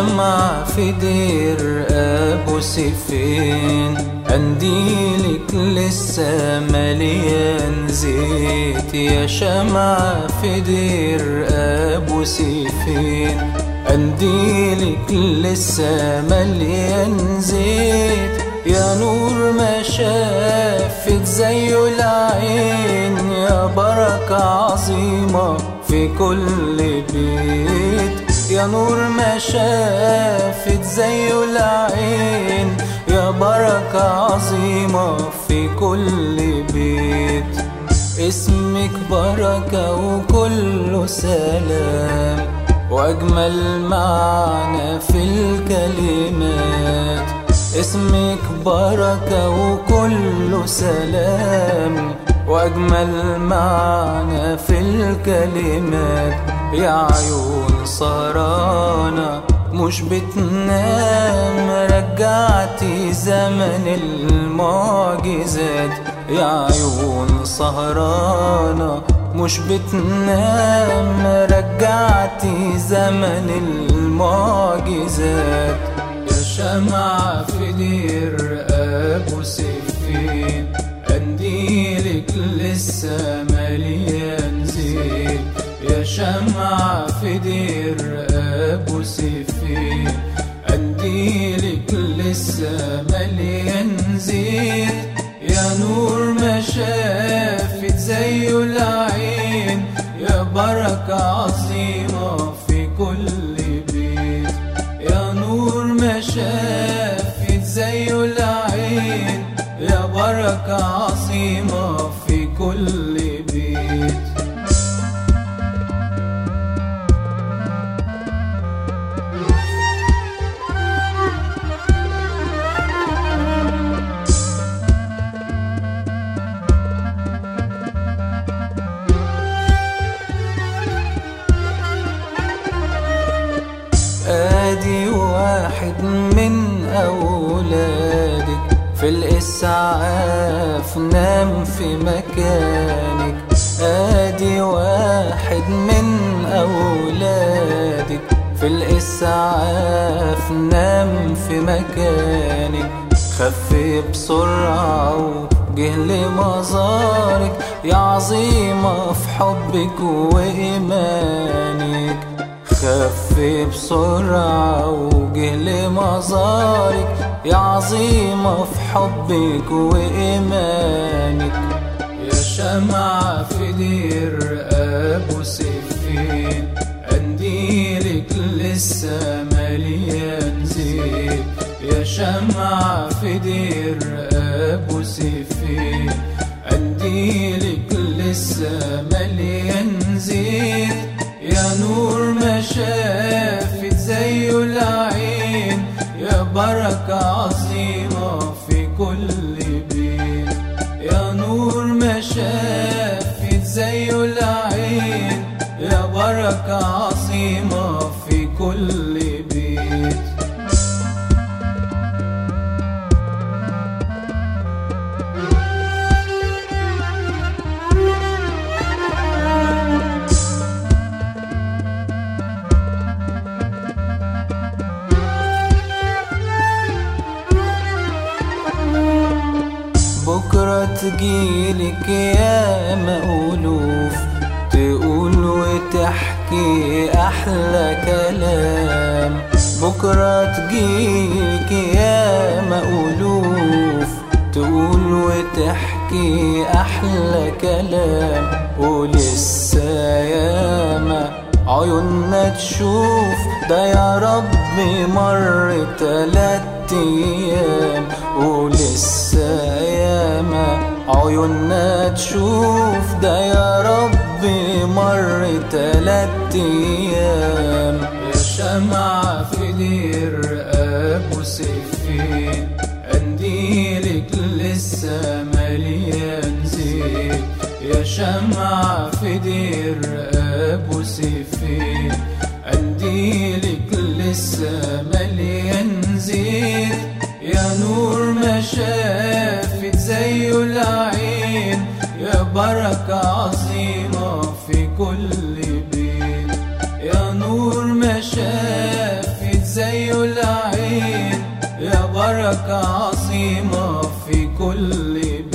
شمعة في دير أبو سيفين قنديلك لسه مليان زيت يا شمعة في دير أبو سيفين قنديلك لسه مليان زيت يا نور ما شافت زيه العين يا بركة عظيمة في كل بيت يا نور ما شافت زيه العين يا بركة عظيمة في كل بيت اسمك بركة وكله سلام وأجمل معنى في الكلمات اسمك بركة وكله سلام وأجمل معنى في الكلمات يا عيون سهرانة مش بتنام رجعتي زمن المعجزات يا عيون سهرانة مش بتنام رجعتي زمن المعجزات يا شمعة في دير أبو سيفين قنديلك لسه مليان زيت يا شمعة في دير أبو سيفين قنديلك لسه مليان زيت يا نور ما شافت زيه العين يا بركة عظيمة في كل بيت يا نور ما شافت زيه العين يا بركة عظيمة في كل بيت ادي واحد من اولادك في الاسعاف نام في مكانك ادي واحد من اولادك في الاسعاف نام في مكانك خف بسرعة وجه لمزارك يا عظيمة في حبك وإيمانك خف بسرعة وجه لمزارك يا عظيمة في حبك وإيمانك يا شمعة في دير أبو سيفين قنديلك لسه مليان زيت يا شمعة في دير أبو سيفين قنديلك لسه مليان زيت يا نور ما شافت زيه العين يا بركة عظيمة في كل بيت يا نور ما شافت زيه العين يا بركة عظيمة في كل بيت بكرة تجيلك يا مألوف تقول وتحكي أحلى كلام بكرة تجيلك يا مألوف تقول وتحكي أحلى كلام ولسه ياما عيوننا تشوف ده يا ربي مر تلات أيام ولسه ياما عيوننا تشوف ده يا ربي مر تلات أيام يا شمعة في دير أبو سيفين قنديلك لسه مليان زيت يا شمعة في دير أبو سيفين قنديلك لسه مليان زيت يا نور ما شافت زيه العين يا بركة عظيمة في كل بيت يا نور ما شافت زي معاك عصيمة في كل